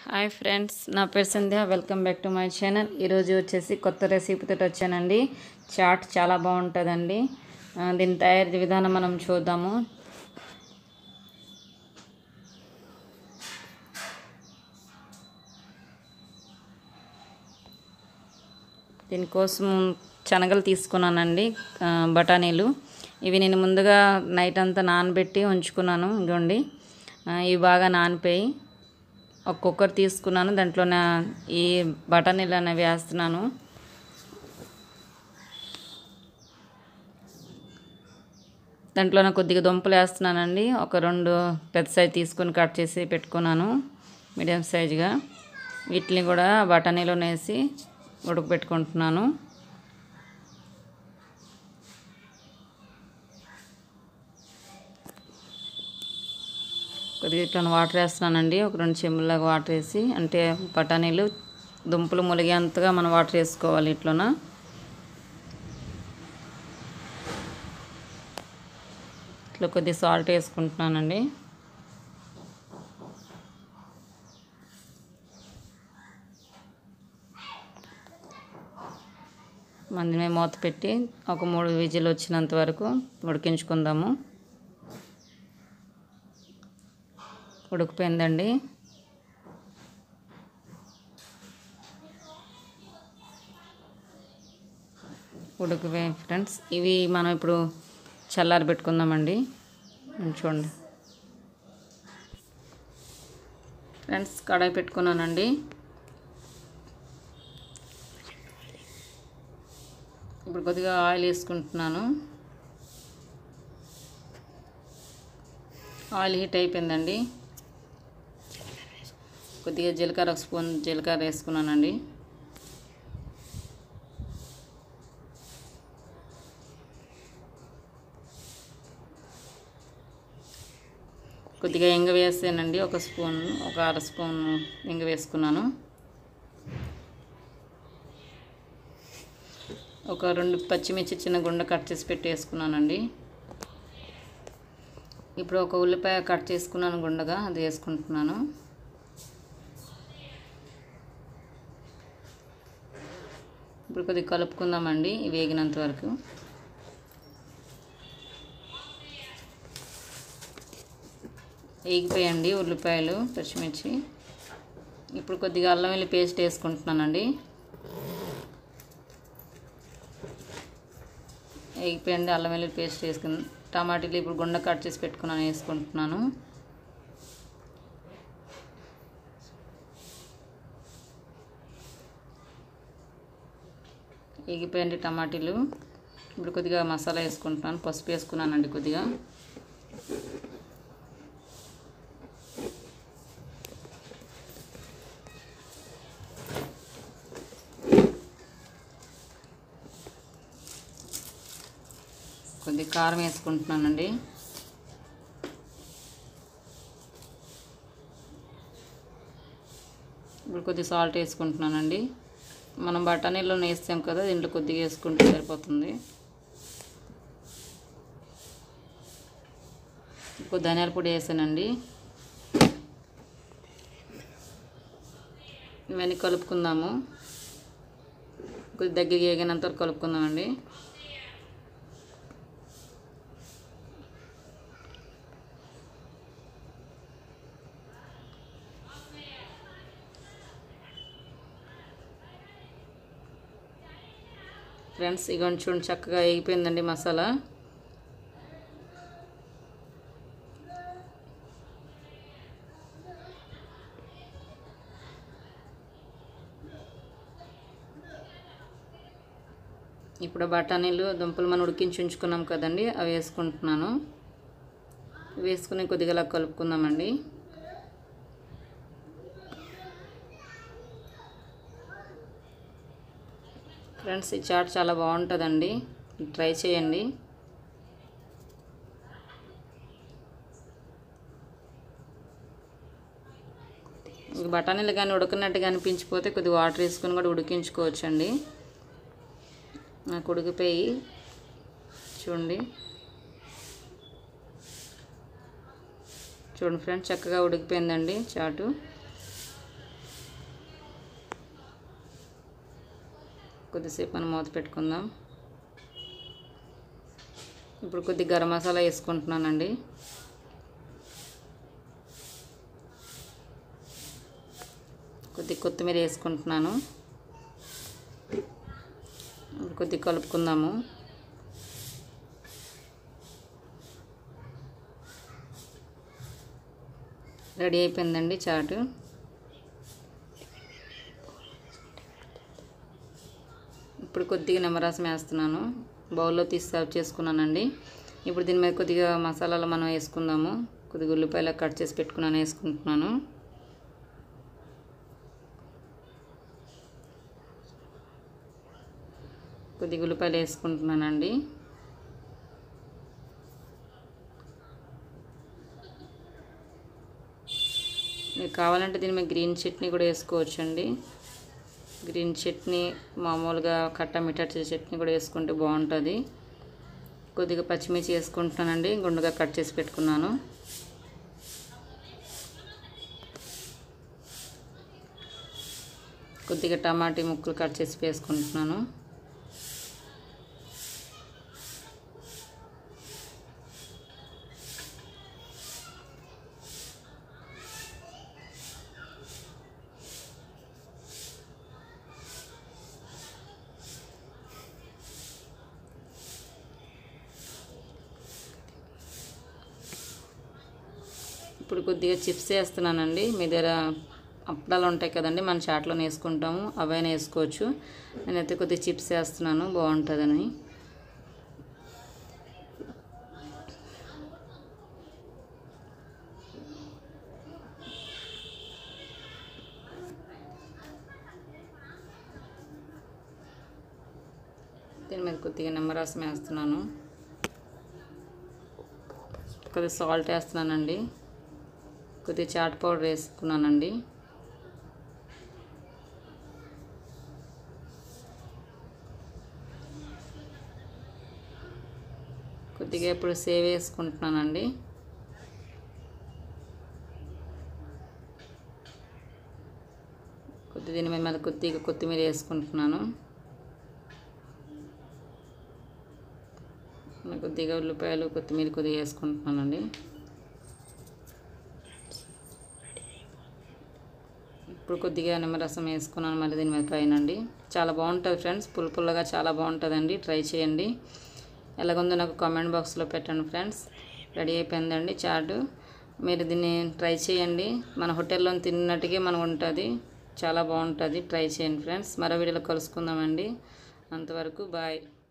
hi friends నా పేరు Sandhya welcome back to my channel ఈరోజు వచ్చేసి కొత్త రెసిపీతో వచ్చానండి చాట్ చాలా బాగుంటుందండి ఆ, దీని తయారీ విధానం మనం చూద్దాము దీనికోసం శనగలు తీసుకున్నానండి ఆ, బఠానీలు ఇవి నేను ముందుగా నైట్ అంతా నానబెట్టి ఉంచుకున్నాను ఇదిగోండి ఆ, ఇవి బాగా నానిపోయి ఒక కుక్కర్ తీసుకున్నాను దాంట్లో నా ఈ బఠానీలు అనేవి వేస్తున్నాను దాంట్లో నా కొద్దిగా దుంపలు వేస్తున్నానండి ఒక రెండు పెద్ద సైజు తీసుకొని కట్ చేసి పెట్టుకున్నాను మీడియం సైజుగా వీటిని కూడా బఠానీలో వేసి ఉడకబెట్టుకుంటున్నాను కొద్దిగా ఇట్లా వాటర్ వేస్తున్నానండి ఒక రెండు చెంబులాగా వాటర్ వేసి అంటే బఠానీలు దుంపలు ములిగేంతగా మనం వాటర్ వేసుకోవాలి ఇట్లోన ఇట్లా కొద్దిగా సాల్ట్ వేసుకుంటున్నానండి మందిమే మూత పెట్టి ఒక మూడు విజిల్ వచ్చినంత వరకు ఉడికించుకుందాము ఉడికిపోయిందండి ఉడికిపోయి ఫ్రెండ్స్ ఇవి మనం ఇప్పుడు చల్లారి పెట్టుకుందామండి ఇవి చూడండి ఫ్రెండ్స్ కడాయి పెట్టుకున్నానండి ఇప్పుడు కొద్దిగా ఆయిల్ వేసుకుంటున్నాను ఆయిల్ హీట్ అయిపోయిందండి కొద్దిగా జీలకర్ర ఒక స్పూన్ జీలకర్ర వేసుకున్నానండి కొద్దిగా ఇంగ వేసానండి ఒక స్పూన్ ఒక అర స్పూన్ ఇంగ వేసుకున్నాను ఒక రెండు పచ్చిమిర్చి చిన్న గుండ కట్ చేసి పెట్టి వేసుకున్నానండి ఇప్పుడు ఒక ఉల్లిపాయ కట్ చేసుకున్నాను గుండగా అది వేసుకుంటున్నాను ఇప్పుడు కొద్దిగా కలుపుకుందామండి ఇవి వేగినంత వరకు వేగిపోయండి ఉల్లిపాయలు పచ్చిమిర్చి ఇప్పుడు కొద్దిగా అల్లం వెల్లి పేస్ట్ వేసుకుంటున్నానండి వేగిపోయండి అల్లం వెల్లుల్లి పేస్ట్ వేసుకుని టమాటీలు ఇప్పుడు గుండ కట్ చేసి పెట్టుకున్నాను వేసుకుంటున్నాను వేగిపోయండి టమాటీలు ఇప్పుడు కొద్దిగా మసాలా వేసుకుంటున్నాను పసుపు వేసుకున్నానండి కొద్దిగా కొద్దిగా కారం వేసుకుంటున్నానండి ఇప్పుడు కొద్దిగా సాల్ట్ వేసుకుంటున్నానండి మనం బఠానీలో వేస్తాం కదా దీంట్లో కొద్దిగా వేసుకుంటే సరిపోతుంది ఇప్పుడు ధనియాల పొడి వేసానండి ఇవన్నీ కలుపుకుందాము కొద్ది దగ్గర వేగినంత వరకు కలుపుకుందామండి ఫ్రెండ్స్ ఇగోండి చూడండి చక్కగా వేగిపోయిందండి మసాలా ఇప్పుడు బఠానీలు దుంపలు మనం ఉడికించి ఉంచుకున్నాం కదండి అవి వేసుకుంటున్నాను వేసుకుని కొద్దిగా అలా కలుపుకుందామండి ఫ్రెండ్స్ ఈ చాట్ చాలా బాగుంటుందండి ట్రై చేయండి ఇంక బఠానీలు కానీ ఉడకనట్టుగా అనిపించిపోతే కొద్దిగా వాటర్ వేసుకొని కూడా ఉడికించుకోవచ్చండి నాకు ఉడికిపోయి చూడండి చూడండి ఫ్రెండ్స్ చక్కగా ఉడికిపోయిందండి చాటు కొద్దిసేపు మనం మూత పెట్టుకుందాం ఇప్పుడు కొద్ది గరం మసాలా వేసుకుంటున్నానండి కొద్ది కొత్తిమీర వేసుకుంటున్నాను ఇప్పుడు కొద్ది కలుపుకుందాము రెడీ అయిపోయిందండి చాటు ఇప్పుడు కొద్దిగా నిమ్మరసం వేస్తున్నాను బౌల్లో తీసి సర్వ్ చేసుకున్నానండి ఇప్పుడు దీని మీద కొద్దిగా మసాలాలు మనం వేసుకుందాము కొద్దిగా ఉల్లిపాయలు కట్ చేసి పెట్టుకున్నాను వేసుకుంటున్నాను కొద్దిగా ఉల్లిపాయలు వేసుకుంటున్నానండి మీకు కావాలంటే దీని మీద గ్రీన్ చట్నీ కూడా వేసుకోవచ్చండి గ్రీన్ చట్నీ మామూలుగా కట్ట మిఠాయి చట్నీ కూడా వేసుకుంటే బాగుంటుంది కొద్దిగా పచ్చిమిర్చి వేసుకుంటున్నానండి గుండుగా కట్ చేసి పెట్టుకున్నాను కొద్దిగా టమాటీ ముక్కలు కట్ చేసి వేసుకుంటున్నాను ఇప్పుడు కొద్దిగా చిప్స్ వేస్తున్నానండి మీ దగ్గర అప్పడాలు ఉంటాయి కదండి మన చాట్లో వేసుకుంటాము అవైనా వేసుకోవచ్చు నేనైతే కొద్దిగా చిప్స్ వేస్తున్నాను బాగుంటుందని దీని మీద కొద్దిగా నిమ్మరసం వేస్తున్నాను కొద్దిగా సాల్ట్ వేస్తున్నానండి కొద్దిగా చాట్ పౌడర్ వేసుకున్నానండి కొద్దిగా ఇప్పుడు సేవ్ వేసుకుంటున్నానండి కొద్ది దీని మీద కొద్దిగా కొత్తిమీర వేసుకుంటున్నాను కొద్దిగా ఉల్లిపాయలు కొత్తిమీర కొద్దిగా వేసుకుంటున్నానండి ఇప్పుడు కొద్దిగా నిమ్మరసం వేసుకున్నాను మళ్ళీ దీని మీద పైన అండి చాలా బాగుంటుంది ఫ్రెండ్స్ పుల్ల పుల్లగా చాలా బాగుంటుందండి ట్రై చేయండి ఎలాగుందో నాకు కామెంట్ బాక్స్లో పెట్టండి ఫ్రెండ్స్ రెడీ అయిపోయిందండి చాటు మీరు దీన్ని ట్రై చేయండి మన హోటల్లో తిన్నట్టుగా మనం ఉంటుంది చాలా బాగుంటుంది ట్రై చేయండి ఫ్రెండ్స్ మరో వీడియోలో కలుసుకుందామండి అంతవరకు బాయ్